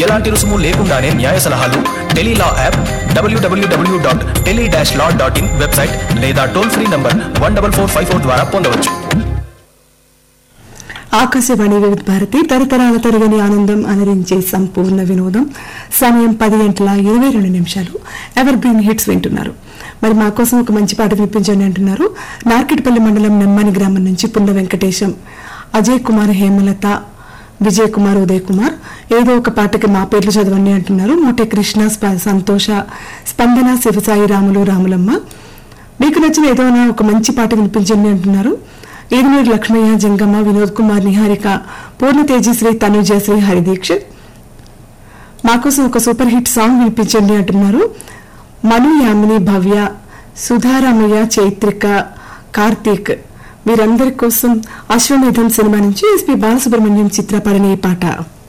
ఎలాంటి రుసుము లేకుండానే న్యాయ సలహాలు టెలీలా యాప్ డబ్ల్యూడబ్ల్యూడబ్ల్యూ dot tele dash law dot in website లేదా toll free number one double four five four ద్వారా పొందవచ్చు ఆకాశవాణి వివిధ భారతి తరతరాల తరగని ఆనందం అలరించే సంపూర్ణ వినోదం సమయం పది గంటల ఇరవై రెండు నిమిషాలు ఎవర్ గ్రీన్ హిట్స్ వింటున్నారు మరి మా కోసం ఒక మంచి పాట వినిపించండి అంటున్నారు నార్కెట్పల్లి మండలం నెమ్మని గ్రామం నుంచి పుల్ల వెంకటేశం అజయ్ కుమార్ హేమలత విజయ్ కుమార్ ఉదయ్ కుమార్ ఏదో ఒక పాటకి మా పేర్లు చదవండి అంటున్నారు మోటే కృష్ణ స్ప- సంతోష స్పందన శివసాయి రాములు రాములమ్మ మీకు నచ్చిన ఏదైనా ఒక మంచి పాట వినిపించండి అంటున్నారు ఏడుమూరి లక్ష్మయ్య జంగమ్మ వినోద్ కుమార్ నిహారిక పూర్ణ తేజశ్రీ తనుజశ్రీ హరిదీక్షిత్ మాకోసం ఒక సూపర్ హిట్ సాంగ్ వినిపించండి అంటున్నారు మను యామిని భవ్య సుధారామయ్య చైత్రిక కార్తీక్ వీరందరి కోసం అశ్వమేధం సినిమా నుంచి ఎస్పి బాలసుబ్రహ్మణ్యం చిత్రపడిన ఈ పాట